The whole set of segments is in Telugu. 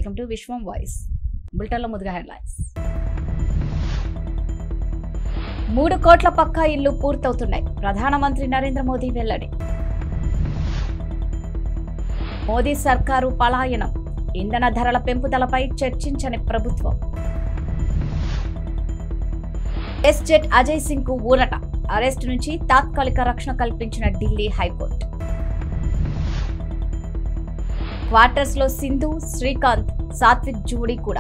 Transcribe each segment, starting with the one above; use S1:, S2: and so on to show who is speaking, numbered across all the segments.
S1: వెల్కమ్ టు విశ్వం వాయిస్ బులెటిన్లో ముందుగా హెడ్లైన్స్ మూడు కోట్ల పక్కా ఇల్లు పూర్తవుతున్నాయి ప్రధానమంత్రి నరేంద్ర మోదీ వెల్లడి మోదీ సర్కారు పలాయనం ఇంధన ధరల పెంపుదలపై చర్చించని ప్రభుత్వం ఎస్ జెట్ అజయ్ సింగ్ కు ఊరట అరెస్ట్ నుంచి తాత్కాలిక రక్షణ కల్పించిన ఢిల్లీ హైకోర్టు క్వార్టర్స్ లో సింధు శ్రీకాంత్ సాత్విక్ జోడీ కూడా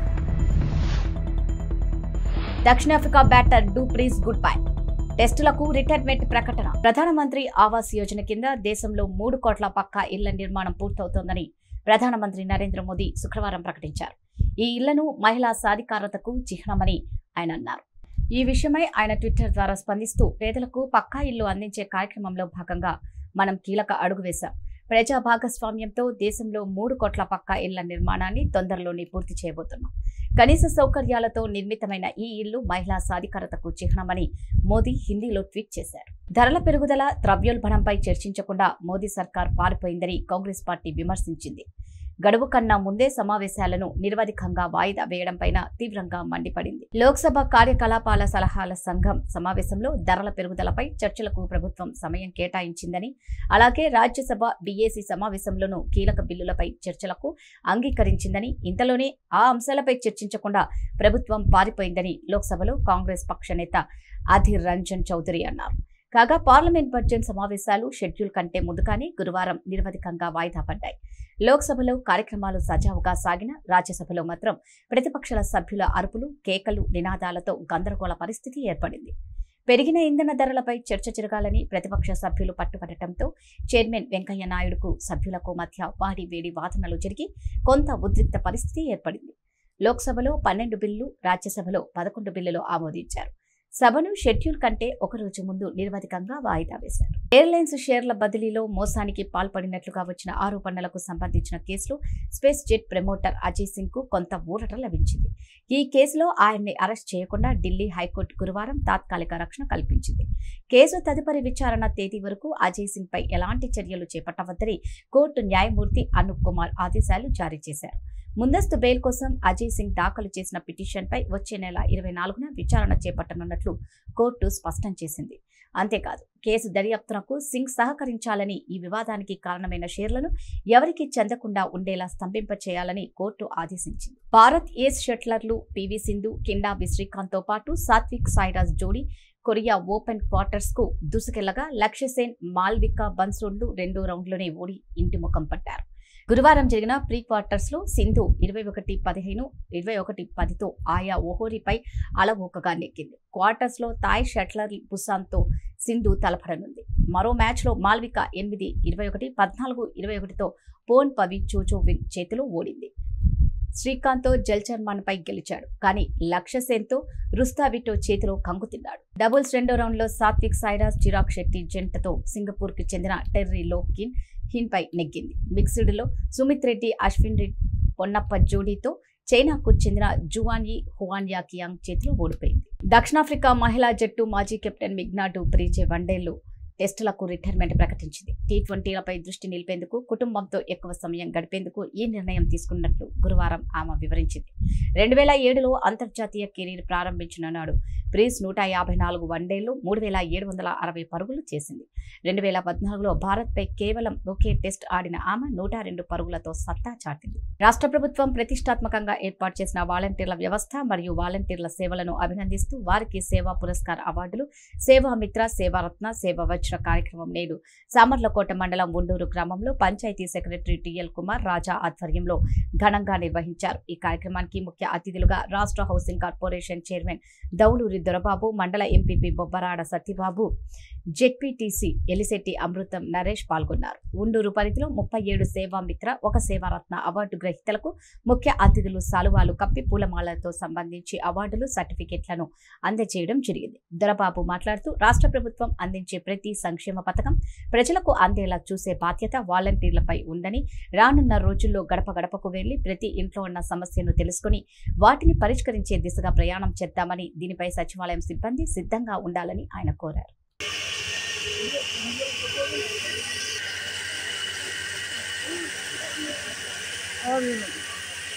S1: దక్షిణాఫ్రికా batter du Plessis good bye టెస్టులకు రిటైర్మెంట్ ప్రకటన ప్రధానమంత్రి ఆవాస్ యోజన కింద దేశంలో మూడు కోట్ల పక్కా ఇళ్ల నిర్మాణం పూర్తవుతోందని ప్రధానమంత్రి నరేంద్ర మోదీ శుక్రవారం ప్రకటించారు ఈ ఇళ్లను మహిళా సాధికారతకు చిహ్నమని ఆయన అన్నారు ఈ విషయమై ఆయన ట్విట్టర్ ద్వారా స్పందిస్తూ పేదలకు పక్కా ఇల్లు అందించే కార్యక్రమంలో భాగంగా మనం కీలక అడుగు వేశాం ప్రజా భాగస్వామ్యంతో దేశంలో మూడు కోట్ల పక్కా ఇళ్ల నిర్మాణాన్ని తొందరలోనే పూర్తి చేయబోతున్నాం కనీస సౌకర్యాలతో నిర్మితమైన ఈ ఇల్లు మహిళా సాధికారతకు చిహ్నమని మోదీ హిందీలో ట్వీట్ చేశారు ధరల పెరుగుదల ద్రవ్యోల్బణంపై చర్చించకుండా మోదీ సర్కార్ పారిపోయిందని కాంగ్రెస్ పార్టీ విమర్శించింది గడువు కన్నా ముందే సమావేశాలను నిర్వధికంగా వాయిదా వేయడంపైన తీవ్రంగా మండిపడింది లోక్సభ కార్యకలాపాల సలహాల సంఘం సమావేశంలో ధరల పెరుగుదలపై చర్చలకు ప్రభుత్వం సమయం కేటాయించిందని అలాగే రాజ్యసభ బీఏసీ సమావేశంలోనూ కీలక బిల్లులపై చర్చలకు అంగీకరించిందని ఇంతలోనే ఆ అంశాలపై చర్చించకుండా ప్రభుత్వం పారిపోయిందని లోక్సభలో కాంగ్రెస్ పక్ష నేత అధీర్ రంజన్ చౌదరి అన్నారు కాగా పార్లమెంట్ బడ్జెట్ సమావేశాలు షెడ్యూల్ కంటే ముందుగానే గురువారం నిర్వధికంగా వాయిదా పడ్డాయి లోక్సభలో కార్యక్రమాలు సజావుగా సాగిన రాజ్యసభలో మాత్రం ప్రతిపక్షాల సభ్యుల అరుపులు కేకలు నినాదాలతో గందరగోళ పరిస్థితి ఏర్పడింది పెరిగిన ఇంధన ధరలపై చర్చ జరగాలని ప్రతిపక్ష సభ్యులు పట్టుపట్టడంతో చైర్మన్ వెంకయ్య నాయుడుకు సభ్యులకు మధ్య వాడి వేడి వాదనలు జరిగి కొంత ఉద్రిక్త పరిస్థితి ఏర్పడింది లోక్సభలో పన్నెండు బిల్లు రాజ్యసభలో పదకొండు బిల్లులు ఆమోదించారు సభను షెడ్యూల్ కంటే ఒక రోజు ముందు నిర్వధికంగా వాయిదా వేశారు ఎయిర్లైన్స్ షేర్ల బదిలీలో మోసానికి పాల్పడినట్లుగా వచ్చిన ఆరోపణలకు సంబంధించిన కేసులో SpiceJet promoter Ajay Singh కు కొంత ఊరట లభించింది ఈ కేసులో ఆయన్ని అరెస్ట్ చేయకుండా ఢిల్లీ హైకోర్టు గురువారం తాత్కాలిక రక్షణ కల్పించింది కేసు తదుపరి విచారణ తేదీ వరకు అజయ్ సింగ్ పై ఎలాంటి చర్యలు చేపట్టవద్దని కోర్టు న్యాయమూర్తి అనూప్ కుమార్ ఆదేశాలు జారీ చేశారు ముందస్తు బెయిల్ కోసం అజయ్ సింగ్ దాఖలు చేసిన పిటిషన్పై వచ్చే నెల ఇరవై నాలుగున విచారణ చేపట్టనున్నట్లు కోర్టు స్పష్టం చేసింది అంతేకాదు కేసు దర్యాప్తునకు సింగ్ సహకరించాలని ఈ వివాదానికి కారణమైన షేర్లను ఎవరికీ చెందకుండా ఉండేలా స్తంభింపచేయాలని కోర్టు ఆదేశించింది భారత్ ఏస్ షట్లర్లు పివి సింధు కిండాబి శ్రీకాంత్ తో పాటు సాత్విక్ సాయిరాజ్ జోడీ కొరియా ఓపెన్ క్వార్టర్స్ కు దూసుకెళ్లగా లక్ష్యసేన్ మాల్వికా బన్సోడ్లు రెండో రౌండ్లోనే ఓడి ఇంటి ముఖం పట్టారు గురువారం జరిగిన ప్రీ క్వార్టర్స్ లో సింధు ఇరవై ఒకటి పదిహేను ఇరవై ఒకటి పదితో ఆయా ఓహోరిపై అలవోకగా నెక్కింది క్వార్టర్స్ లో తాయ్ షట్లర్ బుసాన్తో సింధు తలపడనుంది మరో మ్యాచ్ లో మాల్విక ఎనిమిది ఇరవై ఒకటి పద్నాలుగు ఇరవై ఒకటితో పోన్ పవి చోచోవింగ్ చేతిలో ఓడింది శ్రీకాంత్ జల్చర్మాన్ పై గెలిచాడు కానీ లక్ష్యసేన్తో రుస్తావిటో చేతిలో కంగు తిన్నాడు డబుల్స్ రెండో రౌండ్ లో సాత్విక్ సాయిరాజ్ చిరాగ్ శెట్టి జంటతో సింగపూర్ కి చెందిన టెర్రీ లోకిన్ హిన్ పై నెగ్గింది మిక్స్డ్ లో సుమిత్ రెడ్డి అశ్విన్ రెడ్డి పొన్నప్ప జోడీతో చైనాకు చెందిన జువాన్యీ హువాన్యా కియాంగ్ చేతిలో ఓడిపోయింది దక్షిణాఫ్రికా మహిళా జట్టు మాజీ కెప్టెన్ మిగ్నా డూప్రీచే వన్డేల్లో టెస్టులకు రిటైర్మెంట్ ప్రకటించింది టీ ట్వంటీలపై దృష్టి నిలిపేందుకు కుటుంబంతో ఎక్కువ సమయం గడిపేందుకు ఈ నిర్ణయం తీసుకున్నట్లు గురువారం ఆమె వివరించింది రెండు వేల ఏడులో అంతర్జాతీయ కెరీర్ ప్రారంభించిన నాడు ప్రీస్ నూట యాభై నాలుగు వన్డేల్లో మూడు వేల ఏడు వందల అరవై పరుగులు చేసింది రెండు వేల పద్నాలుగులో భారత్పై కేవలం ఒకే టెస్ట్ ఆడిన ఆమె నూట రెండు పరుగులతో సత్తా చాటింది రాష్ట్ర ప్రభుత్వం ప్రతిష్టాత్మకంగా ఏర్పాటు చేసిన వాలంటీర్ల వ్యవస్థ మరియు వాలంటీర్ల సేవలను అభినందిస్తూ వారికి సేవా పురస్కార్ అవార్డులు సేవా మిత్ర సేవారత్న సేవ వజ్ర కార్యక్రమం నేడు సామర్లకోట మండలం ఉండూరు గ్రామంలో పంచాయతీ సెక్రటరీ టిఎల్ కుమార్ రాజా ఆధ్వర్యంలో ఘనంగా నిర్వహించారు ఈ కార్యక్రమానికి ముఖ్య అతిథులుగా రాష్ట్ర housing corporation chairman Dowluri Dorababu మండల ఎంపీపీ బొబ్బరాడ సత్యబాబు జెడ్పీటీసీ ఎలిశెట్టి అమృతం నరేష్ పాల్గొన్నారు ఉండూరు పరిధిలో ముప్పై ఏడు సేవా మిత్ర ఒక సేవారత్న అవార్డు గ్రహీతలకు ముఖ్య అతిథులు సాలువాలు కప్పి పూలమాలతో సంబంధించి అవార్డులు సర్టిఫికెట్లను అందజేయడం జరిగింది దొరబాబు మాట్లాడుతూ రాష్ట్ర ప్రభుత్వం అందించే ప్రతి సంక్షేమ పథకం ప్రజలకు అందేలా చూసే బాధ్యత వాలంటీర్లపై ఉందని రానున్న రోజుల్లో గడప గడపకు వెళ్లి ప్రతి ఇంట్లో ఉన్న సమస్యను తెలుసుకుని వాటిని పరిష్కరించే దిశగా ప్రయాణం చేద్దామని దీనిపై సచివాలయం సిబ్బంది సిద్ధంగా ఉండాలని ఆయన కోరారు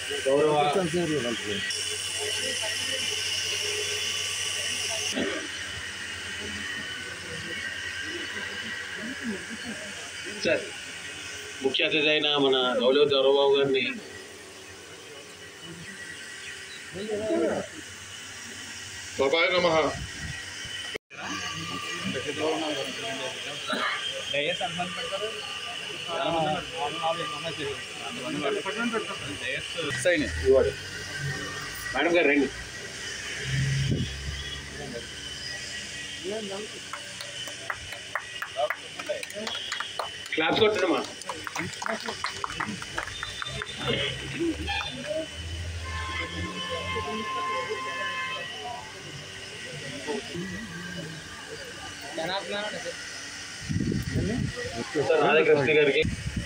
S2: గౌరవ సార్ ముఖ్య అతిథి అయిన మన గౌరవ గౌరవబాబు గారిని
S3: బాబాయ్ నమ
S2: ఇవ్వండి మేడం గారు రండి క్లాప్స్ కొట్టడమా సార్ రాధాకృష్ణ గారికి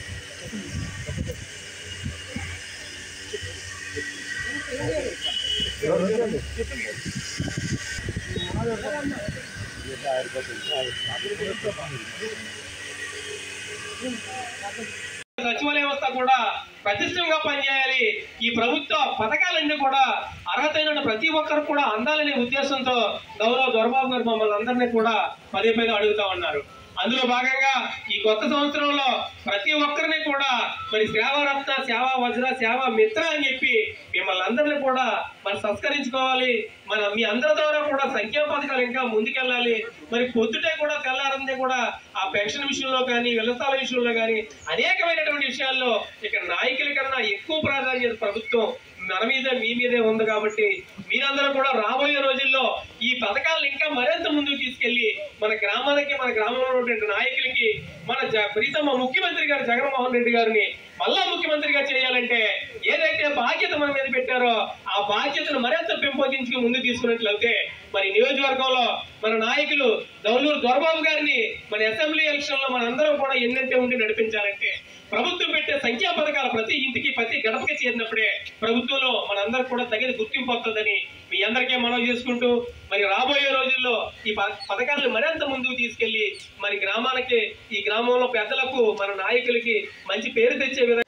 S4: సచివాలయ వ్యవస్థ కూడా ప్రతిష్టంగా పనిచేయాలి ఈ ప్రభుత్వ పథకాలన్నీ కూడా అర్హతైన ప్రతి ఒక్కరు కూడా అందాలనే ఉద్దేశంతో గౌరవ దొరబాబు గారు మమ్మల్ని అందరినీ కూడా పదే పదే అడుగుతా ఉన్నారు అందులో భాగంగా ఈ కొత్త సంవత్సరంలో ప్రతి ఒక్కరిని కూడా మరి సేవారత్న సేవా వజ్ర సేవా మిత్ర అని చెప్పి మిమ్మల్ని అందరినీ కూడా మరి సంస్కరించుకోవాలి మన మీ అందరి ద్వారా కూడా సంక్షేమ పథకాలు ఇంకా ముందుకెళ్ళాలి మరి పొద్దుటే కూడా తెల్లారందే కూడా ఆ పెన్షన్ విషయంలో కానీ వ్యవస్థల విషయంలో కానీ అనేకమైనటువంటి విషయాల్లో ఇక్కడ నాయకుల కన్నా ఎక్కువ ప్రాధాన్యత ప్రభుత్వం మన మీద మీ మీదే ఉంది కాబట్టి మీరందరూ కూడా రాబోయే రోజుల్లో ఈ పథకాలను ఇంకా మరింత ముందుకు తీసుకెళ్లి మన గ్రామానికి మన గ్రామంలో ఉన్నటువంటి నాయకులకి మన జ- ప్రీతమ ముఖ్యమంత్రి గారు జగన్మోహన్ రెడ్డి గారిని మళ్ళా ముఖ్యమంత్రిగా చేయాలంటే ఏదైతే బాధ్యత మన మీద పెట్టారో ఆ బాధ్యతను మరింత పెంపొందించుకుని ముందుకు తీసుకున్నట్లయితే మరి నియోజకవర్గంలో మన నాయకులు దౌలూరు దొరబాబు గారిని మన అసెంబ్లీ ఎలక్షన్ లో మనందరం కూడా ఎన్నంటే ఉండి నడిపించాలంటే ప్రభుత్వం పెట్టే సంఖ్యా పథకాలు ప్రతి ఇంటికి ప్రతి గడపకి చేరినప్పుడే ప్రభుత్వంలో మనందరికి కూడా తగిన గుర్తింపు వస్తుందని మీ అందరికీ మనవి చేసుకుంటూ మరి రాబోయే రోజుల్లో ఈ ప- పథకాలను మరింత ముందుకు తీసుకెళ్లి మరి గ్రామానికి ఈ గ్రామంలో పెద్దలకు మన నాయకులకి మంచి పేరు తెచ్చే విధంగా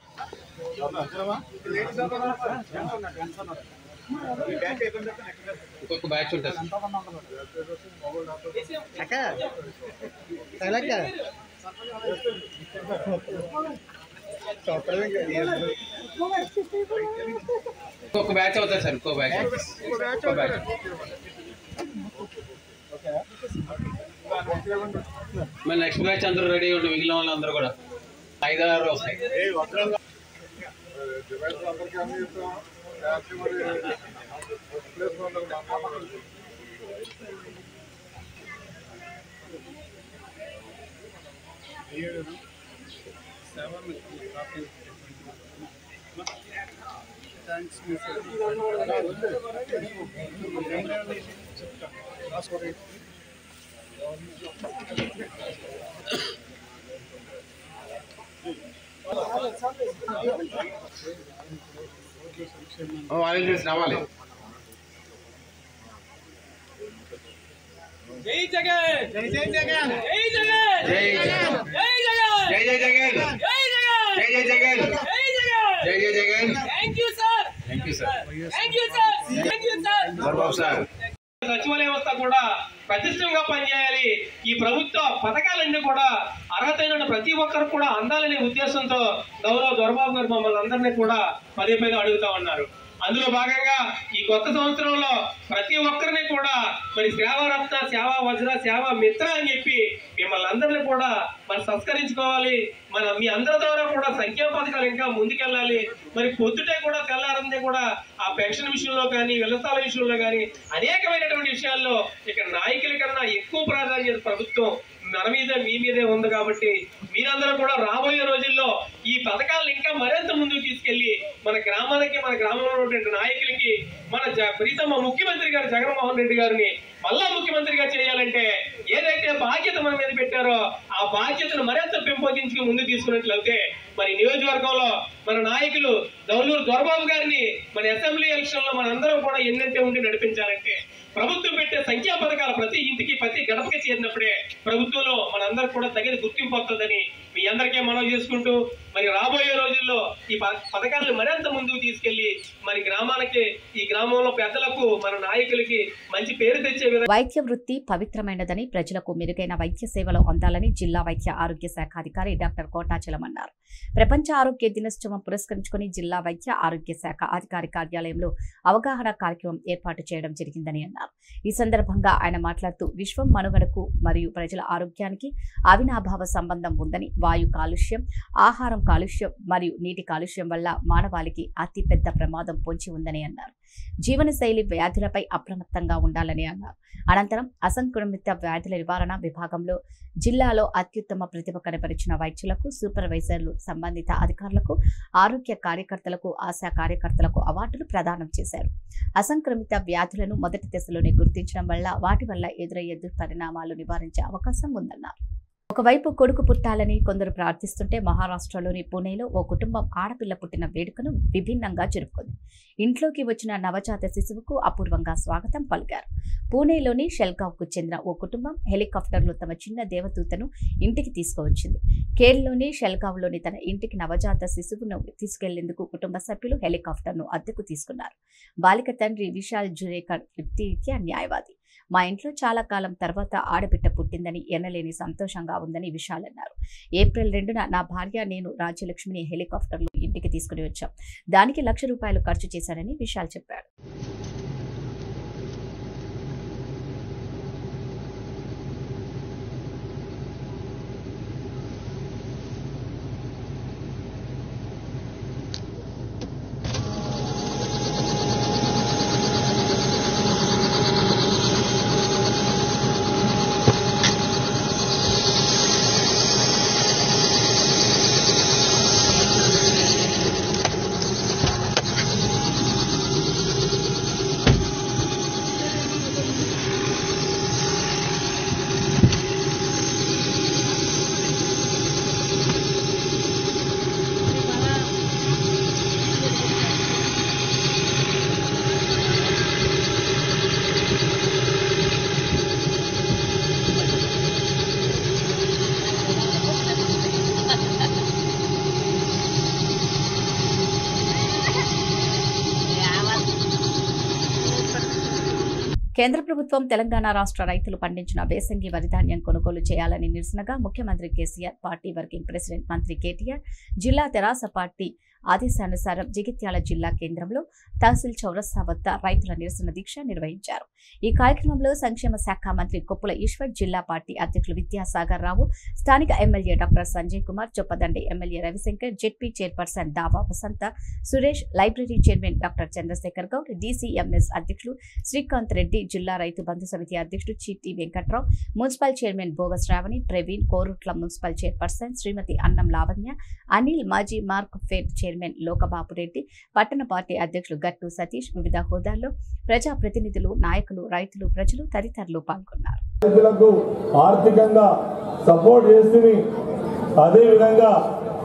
S2: ఇంకొక బ్యాచ్ ఉంటుంది ఇంకొక బ్యాచ్ అవుతుంది సార్ ఇంకో బ్యాచ్ ఇంకో బ్యాచ్ మరి నెక్స్ట్ బ్యాచ్ అందరూ రెడీ ఉండి మిగిలిన వాళ్ళందరూ కూడా ఐదు ఆరు వస్తాయి
S3: డివైడర్ అందరికీ అన్ని ఇస్తాం రాత్రి మరి ప్లేస్ ఉండదు
S2: వాలంటీర్స్ రావాలి
S4: జై జగన్ జై జై జగన్ జై జగన్
S2: జై జగన్
S4: జై జగన్
S2: జై జై జగన్ జై జై జగన్
S4: జై జగన్
S2: జై జై Jagan
S4: thank you sir
S2: thank you sir
S4: thank you sir thank you sir
S2: Dorababu sir
S4: సచివాలయ వ్యవస్థ కూడా ప్రతిష్టంగా పనిచేయాలి ఈ ప్రభుత్వ పథకాలన్నీ కూడా అర్హతైన ప్రతి ఒక్కరు కూడా అందాలనే ఉద్దేశంతో గౌరవ దొరబాబు గారు మమ్మల్ని అందరినీ కూడా పదే పదే అడుగుతా ఉన్నారు అందులో భాగంగా ఈ కొత్త సంవత్సరంలో ప్రతి ఒక్కరిని కూడా మరి సేవారత్న సేవా వజ్ర సేవా మిత్ర అని చెప్పి మిమ్మల్ని అందరినీ కూడా మరి సంస్కరించుకోవాలి మన మీ అందరి ద్వారా కూడా సంక్షేమ పథకాలు ఇంకా ముందుకెళ్ళాలి మరి పొద్దుటే కూడా తెల్లారందే కూడా ఆ పెన్షన్ విషయంలో కానీ వ్యవస్థల విషయంలో కానీ అనేకమైనటువంటి విషయాల్లో ఇక్కడ నాయకుల కన్నా ఎక్కువ ప్రాధాన్యత ప్రభుత్వం మన మీద మీ మీదే ఉంది కాబట్టి మీరందరూ కూడా రాబోయే రోజుల్లో ఈ పథకాలను ఇంకా మరింత ముందుకు తీసుకెళ్లి మన గ్రామానికి మన గ్రామంలో ఉన్నటువంటి నాయకులకి మన జ- ప్రీతమ ముఖ్యమంత్రి గారు జగన్మోహన్ రెడ్డి గారిని మళ్ళా ముఖ్యమంత్రిగా చేయాలంటే ఏదైతే బాధ్యత మన మీద పెట్టారో ఆ బాధ్యతను మరింత పెంపొందించుకుని ముందుకు తీసుకున్నట్లయితే మరి నియోజకవర్గంలో మన నాయకులు దౌలూరు దొరబాబు గారిని మన అసెంబ్లీ ఎలక్షన్ లో మనందరం కూడా ఎన్నంటే ఉండి నడిపించాలంటే ప్రభుత్వం పెట్టే అంటే సంక్షేమ పథకాలు ప్రతి ఇంటికి ప్రతి గడపకి చేరినప్పుడే ప్రభుత్వంలో మనందరూ కూడా తగిన గుర్తింపు వస్తుందని మీ అందరికీ మనవి చేసుకుంటూ మరి రాబోయే రోజుల్లో ఈ ప- పథకాలను మరింత ముందుకు తీసుకెళ్లి మరి గ్రామాలకి ఈ గ్రామంలో పెద్దలకు మన నాయకులకి మంచి పేరు తెచ్చే విధంగా
S1: వైద్య వృత్తి పవిత్రమైనదని ప్రజలకు మెరుగైన వైద్య సేవలు అందాలని జిల్లా వైద్య ఆరోగ్య శాఖ అధికారి డాక్టర్ కోటాచలం అన్నారు ప్రపంచ ఆరోగ్య దినోత్సవం పురస్కరించుకుని జిల్లా వైద్య ఆరోగ్య శాఖ అధికారి కార్యాలయంలో అవగాహన కార్యక్రమం ఏర్పాటు చేయడం జరిగిందని అన్నారు ఈ సందర్భంగా ఆయన మాట్లాడుతూ విశ్వం మనుగడకు మరియు ప్రజల ఆరోగ్యానికి అవినాభావ సంబంధం ఉందని వాయు కాలుష్యం ఆహారం కాలుష్యం మరియు నీటి కాలుష్యం వల్ల మానవాళికి అతి పెద్ద ప్రమాదం పొంచి ఉందని అన్నారు జీవనశైలి వ్యాధులపై అప్రమత్తంగా ఉండాలని అన్నారు అనంతరం అసంక్రమిత వ్యాధుల నివారణ విభాగంలో జిల్లాలో అత్యుత్తమ ప్రతిభ కనపరిచిన వైద్యులకు సూపర్వైజర్లు సంబంధిత అధికారులకు ఆరోగ్య కార్యకర్తలకు ఆశా కార్యకర్తలకు అవార్డులు ప్రదానం చేశారు అసంక్రమిత వ్యాధులను మొదటి దశలోనే గుర్తించడం వల్ల వాటి వల్ల ఎదురయ్యే దుష్పరిణామాలు నివారించే అవకాశం ఉందన్నారు ఒకవైపు కొడుకు పుట్టాలని కొందరు ప్రార్థిస్తుంటే మహారాష్ట్రలోని పూణేలో ఓ కుటుంబం ఆడపిల్ల పుట్టిన వేడుకను విభిన్నంగా జరుపుకుంది ఇంట్లోకి వచ్చిన నవజాత శిశువుకు అపూర్వంగా స్వాగతం పలికారు పూణేలోని షెల్గావ్కు చెందిన ఓ కుటుంబం హెలికాప్టర్లో తమ చిన్న దేవదూతను ఇంటికి తీసుకువచ్చింది కేరళలోని షెల్గావ్లోని తన ఇంటికి నవజాత శిశువును తీసుకెళ్లేందుకు కుటుంబ సభ్యులు హెలికాప్టర్ను అద్దెకు తీసుకున్నారు బాలిక తండ్రి విశాల్ జురేకర్ వృత్తిరీత్యా న్యాయవాది మా ఇంట్లో చాలా కాలం తర్వాత ఆడబిడ్డ పుట్టిందని ఎనలేని సంతోషంగా ఉందని విశాల్ అన్నారు ఏప్రిల్ రెండున నా భార్య నేను రాజ్యలక్ష్మిని హెలికాప్టర్లో ఇంటికి తీసుకుని వచ్చాం దానికి లక్ష రూపాయలు ఖర్చు చేశానని విశాల్ చెప్పాడు కేంద్ర ప్రభుత్వం తెలంగాణ రాష్ట్ర రైతులు పండించిన వేసంగి వరిధాన్యం కొనుగోలు చేయాలని నిరసనగా ముఖ్యమంత్రి కేసీఆర్ పార్టీ వర్కింగ్ ప్రెసిడెంట్ మంత్రి కేటీఆర్ జిల్లా తెరాస పార్టీ ఆదేశానుసారం జగిత్యాల జిల్లా కేంద్రంలో తహసీల్ చౌరస్తా వద్ద రైతుల నిరసన దీక్ష నిర్వహించారు ఈ కార్యక్రమంలో సంక్షేమ శాఖ మంత్రి కొప్పుల ఈశ్వర్ జిల్లా పార్టీ అధ్యక్షులు విద్యాసాగర్ రావు స్థానిక MLA doctor Sanjay Kumar Choppadandi MLA Ravishankar ZP chairperson Dava Vasantha Suresh library chairman doctor Chandrashekar Goud DCMS అధ్యక్షులు శ్రీకాంత్ రెడ్డి జిల్లా రైతు బంధు సమితి అధ్యక్షుడు చిట్టి వెంకట్రావు మున్సిపల్ చైర్మన్ బోగస్ రావణి ప్రవీణ్ కోరుట్ల మున్సిపల్ చైర్పర్సన్ శ్రీమతి అన్నం లావణ్య అనిల్ మాజీ Markfed chairman Lokababu Reddy పట్టణ పార్టీ అధ్యక్షులు గట్టు సతీష్ వివిధ హోదాల్లో ప్రజా ప్రతినిధులు నాయకులు రైతులు ప్రజలు తదితరులు పాల్గొన్నారు
S5: రైతులకు ఆర్థికంగా సపోర్ట్ చేస్తుంది అదేవిధంగా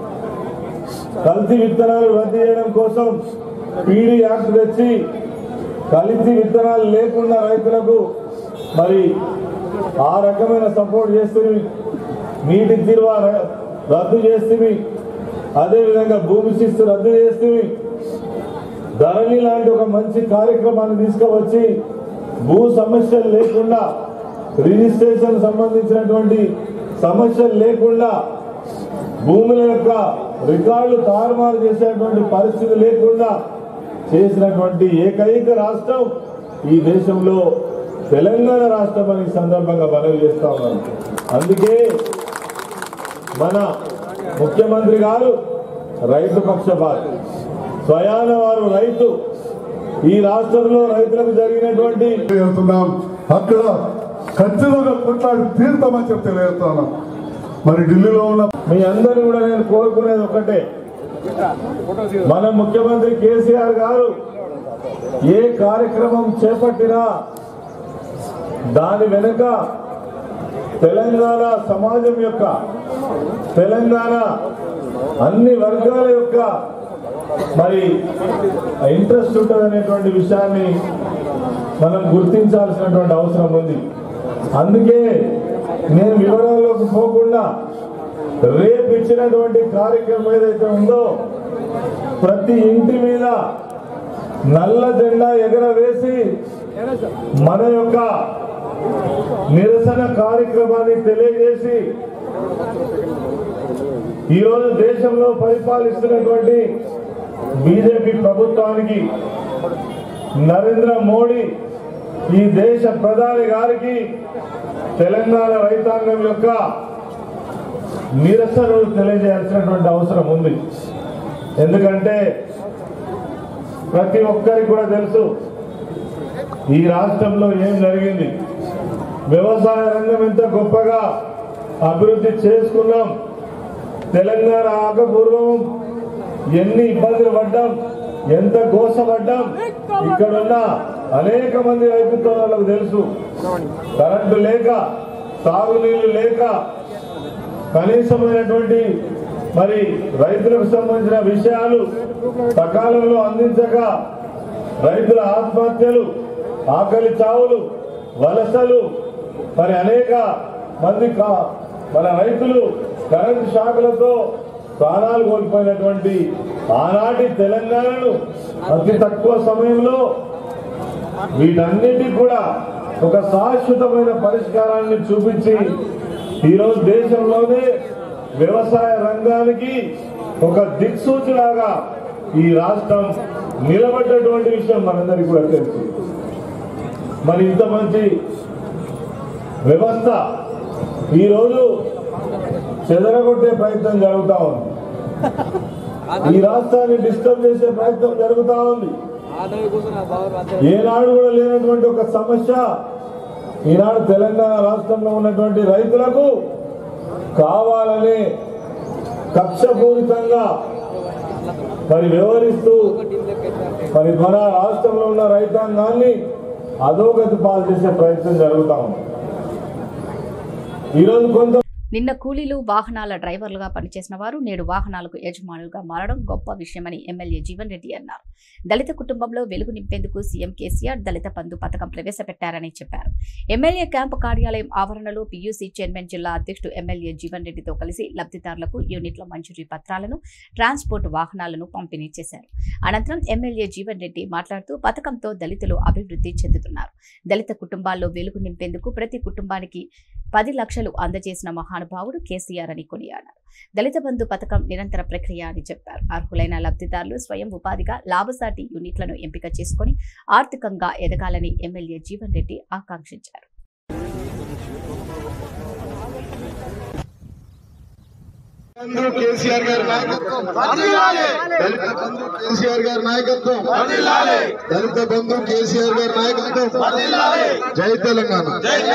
S5: కల్తీ విత్తనాలు రద్దు చేయడం కోసం పీడీ యాక్ట్ తెచ్చి కల్తీ విత్తనాలు లేకుండా రైతులకు మరి ఆ రకమైన సపోర్ట్ చేస్తుంది నీటి తీరువ రద్దు చేస్తుంది అదేవిధంగా భూమి శిస్తు రద్దు చేస్తుంది ధరణి లాంటి ఒక మంచి కార్యక్రమాన్ని తీసుకువచ్చి భూ సమస్యలు లేకుండా రిజిస్ట్రేషన్ సంబంధించినటువంటి సమస్యలు లేకుండా భూముల యొక్క రికార్డులు తారుమారు చేసేటువంటి పరిస్థితి లేకుండా చేసినటువంటి ఏకైక రాష్ట్రం ఈ దేశంలో తెలంగాణ రాష్ట్రం అని ఈ సందర్భంగా మనవి చేస్తా ఉన్నాను అందుకే మన ముఖ్యమంత్రి గారు రైతు పక్షపాతి స్వయాన వారు రైతు ఈ రాష్ట్రంలో రైతులకు జరిగినటువంటి
S3: వెళ్తున్నాం అక్కడ ఖచ్చితంగా కొట్లాడి తీరుతామని చెప్పి తెలియజేస్తున్నాం మరి ఢిల్లీలో ఉన్న
S5: మీ అందరూ కూడా నేను కోరుకునేది ఒకటే మన ముఖ్యమంత్రి కేసీఆర్ గారు ఏ కార్యక్రమం చేపట్టినా దాని వెనుక తెలంగాణ సమాజం యొక్క తెలంగాణ అన్ని వర్గాల యొక్క మరి ఇంట్రెస్ట్ ఉంటుంది అనేటువంటి విషయాన్ని మనం గుర్తించాల్సినటువంటి అవసరం ఉంది అందుకే నేను వివరాల్లోకి పోకుండా రేపు ఇచ్చినటువంటి కార్యక్రమం ఏదైతే ఉందో ప్రతి ఇంటి మీద నల్ల జెండా ఎగరవేసి మన యొక్క నిరసన కార్యక్రమాన్ని తెలియజేసి ఈరోజు దేశంలో పరిపాలిస్తున్నటువంటి బీజేపీ ప్రభుత్వానికి నరేంద్ర మోడీ ఈ దేశ ప్రధాని గారికి తెలంగాణ రైతాంగం యొక్క నిరసనలు తెలియజేయాల్సినటువంటి అవసరం ఉంది ఎందుకంటే ప్రతి ఒక్కరికి కూడా తెలుసు ఈ రాష్ట్రంలో ఏం జరిగింది వ్యవసాయ రంగం ఎంత గొప్పగా అభివృద్ధి చేసుకున్నాం తెలంగాణ ఆకపూర్వం ఎన్ని ఇబ్బందులు పడ్డాం ఎంత గోసపడ్డాం ఇక్కడున్న అనేక మంది రైతు సోదరులకు తెలుసు కరెంటు లేక తాగునీళ్లు లేక కనీసమైనటువంటి మరి రైతులకు సంబంధించిన విషయాలు సకాలంలో అందించక రైతుల ఆత్మహత్యలు ఆకలి చావులు వలసలు మరి అనేక మంది కా- మన రైతులు కరెంటు షాకులతో ప్రాణాలు కోల్పోయినటువంటి ఆనాటి తెలంగాణను అతి తక్కువ సమయంలో వీటన్నిటికి కూడా ఒక శాశ్వతమైన పరిష్కారాన్ని చూపించి ఈరోజు దేశంలోనే వ్యవసాయ రంగానికి ఒక దిక్సూచిలాగా ఈ రాష్ట్రం నిలబడ్డటువంటి విషయం మనందరికీ కూడా తెలుసు మరి ఇంత మంచి వ్యవస్థ ఈరోజు చెదరగొట్టే ప్రయత్నం జరుగుతా ఉంది ఈ రాష్ట్రాన్ని డిస్టర్బ్ చేసే ప్రయత్నం జరుగుతా ఉంది ఏనాడు కూడా లేనటువంటి ఒక సమస్య ఈనాడు తెలంగాణ రాష్ట్రంలో ఉన్నటువంటి రైతులకు కావాలని కక్షపూరితంగా మరి వ్యవహరిస్తూ మరి మన రాష్ట్రంలో ఉన్న రైతాంగాన్ని అధోగతి పాలు చేసే ప్రయత్నం జరుగుతా ఉంది ఈరోజు కొంత
S1: నిన్న కూలీలు వాహనాల డ్రైవర్లుగా పనిచేసిన వారు నేడు వాహనాలకు యజమానులుగా మారడం గొప్ప విషయమని ఎమ్మెల్యే జీవన్ రెడ్డి అన్నారు దళిత కుటుంబంలో వెలుగు నింపేందుకు సీఎం కేసీఆర్ దళిత బంధు పథకం ప్రవేశపెట్టారని చెప్పారు ఎమ్మెల్యే క్యాంపు కార్యాలయం ఆవరణలో పీయూసీ చైర్మన్ జిల్లా అధ్యక్షుడు ఎమ్మెల్యే జీవన్ రెడ్డితో కలిసి లబ్ధిదారులకు యూనిట్ల మంజూరీ పత్రాలను ట్రాన్స్పోర్ట్ వాహనాలను పంపిణీ చేశారు అనంతరం ఎమ్మెల్యే జీవన్ రెడ్డి మాట్లాడుతూ పథకంతో దళితులు అభివృద్ధి చెందుతున్నారు దళిత కుటుంబాల్లో వెలుగు నింపేందుకు ప్రతి కుటుంబానికి పది లక్షలు అందజేసిన మహానుభావుడు కేసీఆర్ అని కొనియాడారు దళిత బంధు పథకం నిరంతర ప్రక్రియ అని చెప్పారు అర్హులైన లబ్ధిదారులు స్వయం ఉపాధిగా లాభసాటి యూనిట్లను ఎంపిక చేసుకుని ఆర్థికంగా ఎదగాలని ఎమ్మెల్యే జీవన్ రెడ్డి ఆకాంక్షించారు
S6: బంధు కేసీఆర్ గారి నాయకత్వం దళిత బంధు కేసీఆర్ గారి నాయకత్వం దళిత బంధు కేసీఆర్ గారి నాయకత్వం జై తెలంగాణ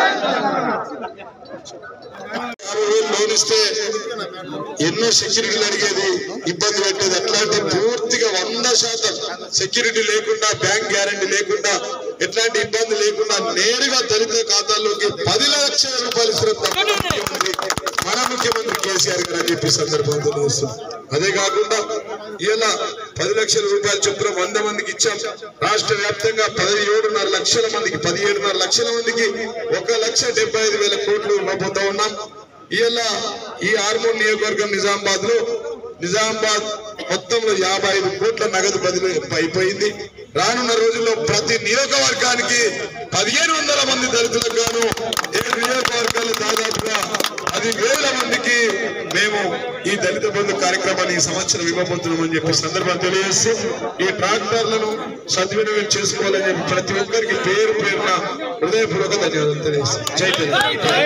S7: ఆరు వేలు లోన్ ఇస్తే ఎన్నో సెక్యూరిటీలు అడిగేది ఇబ్బంది పెట్టేది అట్లాంటి పూర్తిగా వంద శాతం సెక్యూరిటీ లేకుండా బ్యాంక్ గ్యారంటీ లేకుండా ఎట్లాంటి ఇబ్బంది లేకుండా నేరుగా దళిత ఖాతాల్లోకి పది లక్షల రూపాయలు ఇస్తున్న తప్ప ముఖ్యమంత్రి మన ముఖ్యమంత్రి కేసీఆర్ గారు అని చెప్పి సందర్భంతో తెలుస్తుంది అదే కాకుండా ఇలా పది లక్షల రూపాయల చొప్పున వంద మందికి ఇచ్చాం రాష్ట్ర వ్యాప్తంగా పదిహేడున్నర లక్షల మందికి పదిహేడున్నర లక్షల మందికి ఒక లక్ష డెబ్బై ఐదు వేల కోట్లు ఇవ్వబోతా ఉన్నాం ఇలా ఈ ఆర్మూర్ నియోజకవర్గం నిజామాబాద్ లో నిజామాబాద్ మొత్తంలో యాభై ఐదు కోట్ల నగదు బదిలీ అయిపోయింది రానున్న రోజుల్లో ప్రతి నియోజకవర్గానికి పదిహేను వందల మంది దళితులకు గాను ఏడు నియోజకవర్గాలు దాదాపుగా పది వేల మందికి మేము ఈ దళిత బంధు కార్యక్రమాన్ని ఈ సంవత్సరం ఇవ్వబోతున్నామని చెప్పి సందర్భం తెలియజేస్తూ ఈ ట్రాక్టర్లను సద్వినియోగం చేసుకోవాలని చెప్పి ప్రతి ఒక్కరికి పేరు పేరున హృదయపూర్వక ధన్యవాదాలు తెలియజేస్తాం జై తెలంగాణ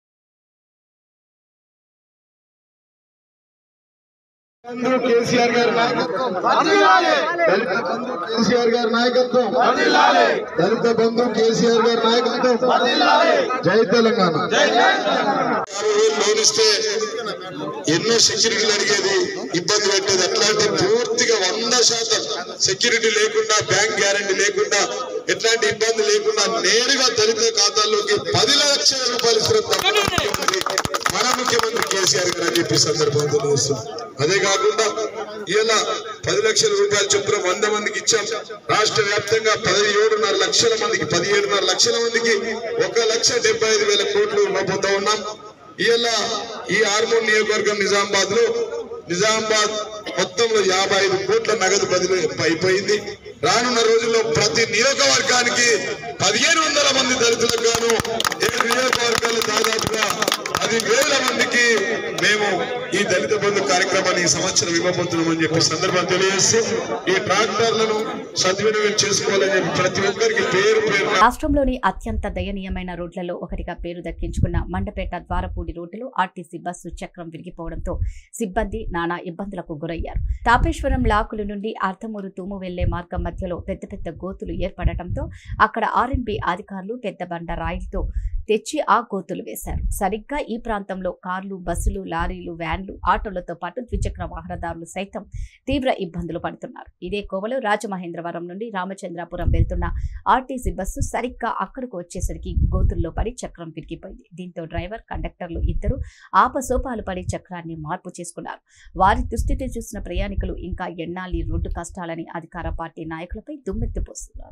S6: బంధు కేసీఆర్ గారి నాయకత్వం దళిత బంధు కేసీఆర్ గారి నాయకత్వం దళిత బంధు కేసీఆర్ గారి నాయకత్వం జై తెలంగాణ
S7: ఆరు వేలు లోన్ ఇస్తే ఎన్నో సెక్యూరిటీలు అడిగేది ఇబ్బంది పెట్టేది అట్లాంటి పూర్తిగా వంద శాతం సెక్యూరిటీ లేకుండా బ్యాంక్ గ్యారంటీ లేకుండా ఎట్లాంటి ఇబ్బంది లేకుండా నేరుగా దళిత ఖాతాల్లోకి పది లక్షల రూపాయలు ఇస్తున్న తప్ప ముఖ్యమంత్రి మన ముఖ్యమంత్రి కేసీఆర్ గారు అని చెప్పి సందర్భంతో తెలుస్తుంది అదే కాకుండా ఇలా పది లక్షల రూపాయల చొప్పున వంద మందికి ఇచ్చాం రాష్ట్ర వ్యాప్తంగా పదిహేడున్నర లక్షల మందికి పదిహేడున్నర లక్షల మందికి ఒక లక్ష డెబ్బై ఐదు వేల కోట్లు ఇవ్వబోతా ఉన్నాం ఇలా ఈ ఆర్మూర్ నియోజకవర్గం నిజామాబాద్ లో నిజామాబాద్ మొత్తంలో యాభై ఐదు కోట్ల నగదు బదిలీ అయిపోయింది రానున్న రోజుల్లో ప్రతి నియోజకవర్గానికి పదిహేను వందల మంది దళితులకు గాను ఏడు నియోజకవర్గాలు దాదాపుగా పది వేల మందికి మేము ఈ దళిత బంధు కార్యక్రమాన్ని ఈ సంవత్సరం ఇవ్వబోతున్నామని చెప్పి సందర్భం తెలియజేస్తూ ఈ ట్రాక్టర్లను సద్వినియోగం చేసుకోవాలని చెప్పి ప్రతి ఒక్కరికి పేరు పేరు
S1: రాష్ట్రంలోని అత్యంత దయనీయమైన రోడ్లలో ఒకటిగా పేరు దక్కించుకున్న మండపేట ద్వారపూడి రోడ్డులో ఆర్టీసీ బస్సు చక్రం విరిగిపోవడంతో సిబ్బంది నానా ఇబ్బందులకు గురయ్యారు తాపేశ్వరం లాకులు నుండి అర్ధమూరు తూము వెళ్లే మార్గం మధ్యలో పెద్ద పెద్ద గోతులు ఏర్పడటంతో అక్కడ ఆర్ఎన్బి అధికారులు పెద్ద బండ రాయిలతో తెచ్చి ఆ గోతులు వేశారు సరిగ్గా ఈ ప్రాంతంలో కార్లు బస్సులు లారీలు వ్యాన్లు ఆటోలతో పాటు ద్విచక్ర వాహనదారులు సైతం తీవ్ర ఇబ్బందులు పడుతున్నారు ఇదే కోవలో రాజమహేంద్రవరం నుండి రామచంద్రాపురం వెళ్తున్న ఆర్టీసీ బస్సు సరిగ్గా అక్కడకు వచ్చేసరికి గోతుల్లో పడి చక్రం విరిగిపోయింది దీంతో డ్రైవర్ కండక్టర్లు ఇద్దరు ఆపసోపాలు పడి చక్రాన్ని మార్పు చేసుకున్నారు వారి దుస్థితి చూసిన ప్రయాణికులు ఇంకా ఎన్నాలి రోడ్డు కష్టాలని అధికార పార్టీ నాయకులపై దుమ్మెత్తిపోస్తున్నారు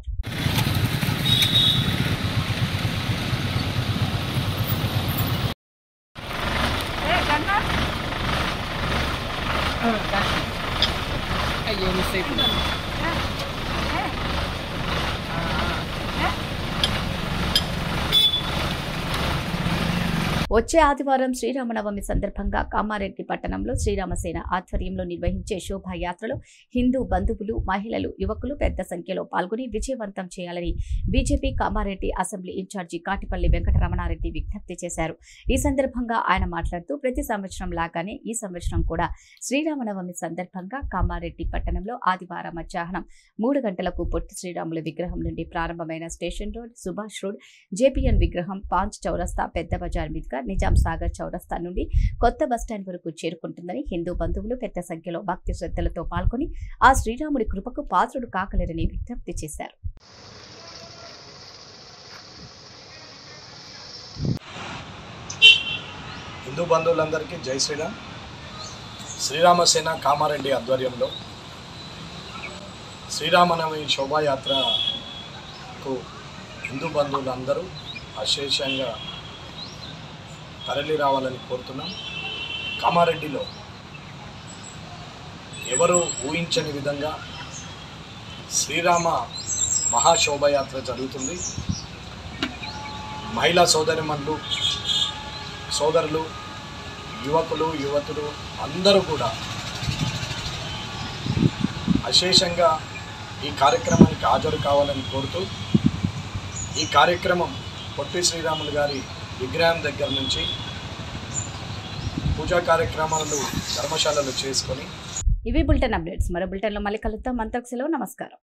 S1: వచ్చే ఆదివారం శ్రీరామనవమి సందర్భంగా కామారెడ్డి పట్టణంలో శ్రీరామసేన ఆధ్వర్యంలో నిర్వహించే శోభాయాత్రలో హిందూ బంధువులు మహిళలు యువకులు పెద్ద సంఖ్యలో పాల్గొని విజయవంతం చేయాలని BJP Kamareddy assembly incharge Katipalli Venkataramanareddy విజ్ఞప్తి చేశారు ఈ సందర్భంగా ఆయన మాట్లాడుతూ ప్రతి సంవత్సరం లాగానే ఈ సంవత్సరం కూడా శ్రీరామనవమి సందర్భంగా కామారెడ్డి పట్టణంలో ఆదివారం మధ్యాహ్నం మూడు గంటలకు పొట్టి శ్రీరాముల విగ్రహం నుండి ప్రారంభమైన station road Subhash road JPN విగ్రహం పాంచ్ చౌరస్తా పెద్ద బజార్ మీదుగా నిజాం సాగర్ చౌరస్తా నుండి కొత్త బస్టాండ్ వరకు చేరుకుంటుందని హిందూ బంధువులు పెద్ద సంఖ్యలో భక్తి శ్రద్ధలతో పాల్గొని ఆ శ్రీరాముడి కృపకు పాత్రుడు కాకలేరని విజ్ఞప్తి చేశారు
S8: హిందూ బంధువులందరికీ జై శ్రీరామ్ శ్రీరామసేన కామారెడ్డి ఆధ్వర్యంలో శ్రీరామనవమి శోభాయాత్రకు హిందూ బంధువులందరూ అశేషంగా తరలి రావాలని కోరుతున్నాం కామారెడ్డిలో ఎవరు ఊహించని విధంగా శ్రీరామ మహాశోభయాత్ర జరుగుతుంది మహిళా సోదరిమణులు సోదరులు యువకులు యువతులు అందరూ కూడా అశేషంగా ఈ కార్యక్రమానికి హాజరు కావాలని కోరుతూ ఈ కార్యక్రమం పొట్టి శ్రీరాములు గారి విగ్రహం దగ్గర నుంచి పూజా కార్యక్రమాలు ధర్మశాలలు చేసుకొని
S1: ఇవి బులెటిన్ అప్డేట్స్ మరో బులెటిన్లో మళ్ళీ కలుద్దాం అంతకు సెలవు నమస్కారం